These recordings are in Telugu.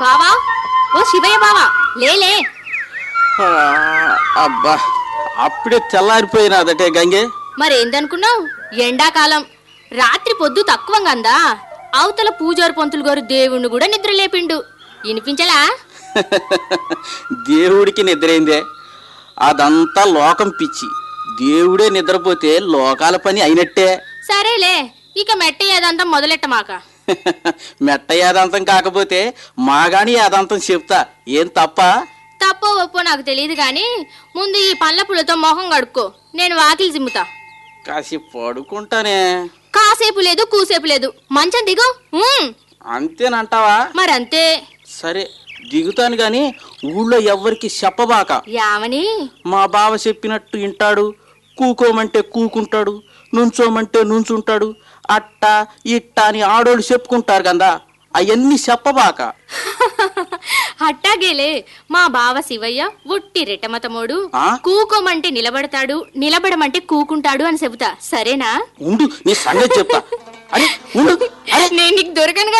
బావా ఓ శివయ్య బావా లేలే ఆ, అబ్బా అప్పుడే తెల్లారిపోయినాదటే గంగే మరేందనుకున్నావు ఎండాకాలం రాత్రి పొద్దు తక్కువంగా అవతల పూజారి పంతులు గారు దేవుణ్ణి కూడా నిద్ర లేపిండు వినిపించలా దేవుడికి నిద్రైందే అదంతా లోకం పిచ్చి దేవుడే నిద్రపోతే లోకాల పని అయినట్టే సరేలే ఇక మెట్ట ఏదంతా మొదలెట్ట మాక మెట్ట యాదంతం కాకపోతే మాగాని యాదంతం చెప్తా ఏం తప్ప తప్పో ఒప్పో నాకు తెలియదు గాని ముందు ఈ పండ్ల పుల్లతో మొహం కడుక్కో నేను వాకిలి చిమ్ముతా కాసి పడుకుంటానే కాసేపు లేదు కూసేపు లేదు మంచం దిగు ఉమ్, అంతేనంటావా మరంతే సరే దిగుతాను గాని ఊళ్ళో ఎవ్వరికి చెప్పబాక యామని మా బావ చెప్పినట్టు వింటాడు కూకోమంటే కూకుంటాడు నుంచోమంటే నుంచుంటాడు అట్ట ఇట్ట అని ఆడోళ్ళు చెప్పుకుంటారు కదా అవన్నీ చెప్పబాక అట్టాగేలే మా బావ శివయ్య ఉట్టి రెట్టమతమోడు ఆ? కూకోమంటే నిలబడతాడు నిలబడమంటే కూకుంటాడు అని చెబుతా సరేనా ఉండు నీ సంగతి చెప్తా అరే ఉండు అరే నేను నీకు దొరకనుగా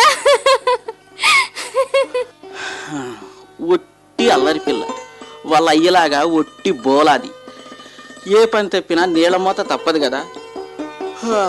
ఒట్టి అల్లరి పిల్ల వాళ్ళ అయ్యలాగా ఒట్టి బోలాది ఏ పని తప్పినా నీళ్ళ మూత తప్పదు కదా హా.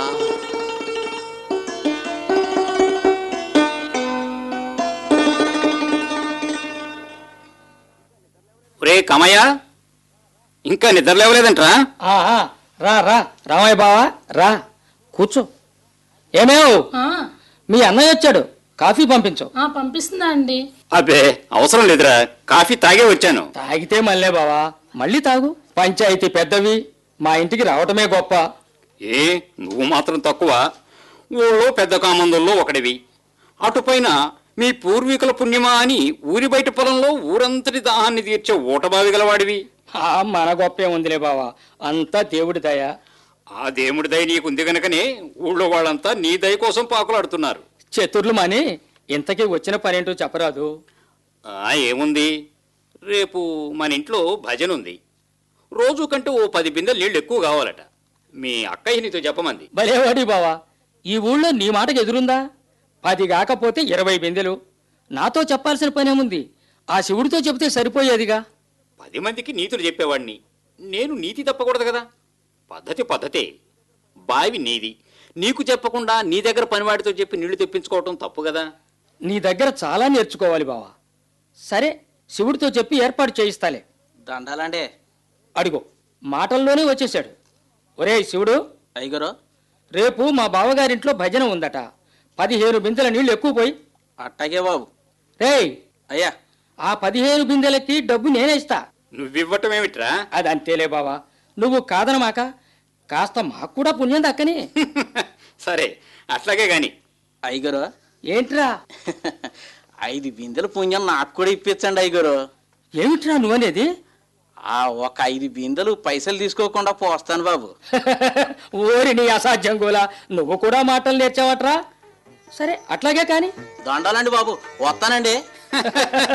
ఒరే కమయ్య ఇంకా నిద్ర లేవలేదంట్రా ఆహా, రా రా రామయ్య బావా రా కూర్చో ఏమేవ్ ఆ, మీ అన్నయ్య వచ్చాడు కాఫీ పంపించు ఆ, పంపిస్తుందా అండి అబ్బే అవసరం లేదురా కాఫీ తాగే వచ్చాను తాగితే మళ్ళీ బావా మళ్ళీ తాగు పంచాయతీ పెద్దవి మా ఇంటికి రావటమే గొప్ప ఏ నువ్వు మాత్రం తక్కువ ఊళ్ళో పెద్ద కామందుల్లో ఒకడివి అటుపైన మీ పూర్వీకుల పుణ్యమా అని ఊరి బయట పొలంలో ఊరంతటి దాహాన్ని తీర్చే ఊటబావి గలవాడివి ఆ మన గొప్పే ఉందిలే బావా అంతా దేవుడి దయ ఆ దేవుడి దయ నీకుంది గనకనే ఊళ్ళో వాళ్ళంతా నీ దయ కోసం పాకులాడుతున్నారు చతుర్లు మాని ఇంతకీ వచ్చిన పనేంటో చెప్పరాదు ఆ ఏముంది రేపు మన ఇంట్లో భజన ఉంది రోజు కంటే ఓ పది బిందెలు నీళ్ళు ఎక్కువ కావాలట మీ అక్కయ్య నీతో చెప్పమంది భలేవాడి బావా ఈ ఊళ్ళో నీ మాటకు ఎదురుందా పది కాకపోతే ఇరవై బిందెలు నాతో చెప్పాల్సిన పనేముంది ఆ శివుడితో చెబితే సరిపోయేదిగా పది మందికి నీతులు చెప్పేవాడిని నేను నీతి తప్పకూడదు కదా పద్ధతి పద్ధతే బావి నీది నీకు చెప్పకుండా నీ దగ్గర పనివాడితో చెప్పి నీళ్లు తెప్పించుకోవటం తప్పు కదా నీ దగ్గర చాలా నేర్చుకోవాలి బావా సరే శివుడితో చెప్పి ఏర్పాటు చేయిస్తాలే దండాలండే అడిగో మాటల్లోనే వచ్చేశాడు ఒరేయ్ శివుడు అయ్యగారు రేపు మా బావగారింట్లో భజన ఉందట పదిహేను బిందెల నీళ్లు ఎక్కువ పోయి అట్టాగే బాబు రేయ్ అయ్యా ఆ పదిహేను బిందెలకి డబ్బు నేనే ఇస్తా నువ్వివ్వటమేమిట్రా అది అంతేలే బావా నువ్వు కాదనమాక కాస్త మాకు కూడా పుణ్యం దక్కని సరే అట్లాగే గాని అయ్యగారు ఏంట్రా ఐదు బిందెల పుణ్యం నాకు కూడా ఇప్పించండి అయ్యగారు ఏమిట్రా నువ్వనేది ఆ ఒక ఐదు బిందెలు పైసలు తీసుకోకుండా పోస్తాను బాబు ఓరి నీ అసాధ్యం గోలా నువ్వు కూడా మాటలు నేర్చావట్రా సరే అట్లాగే కానీ దండాలండి బాబు వస్తానండి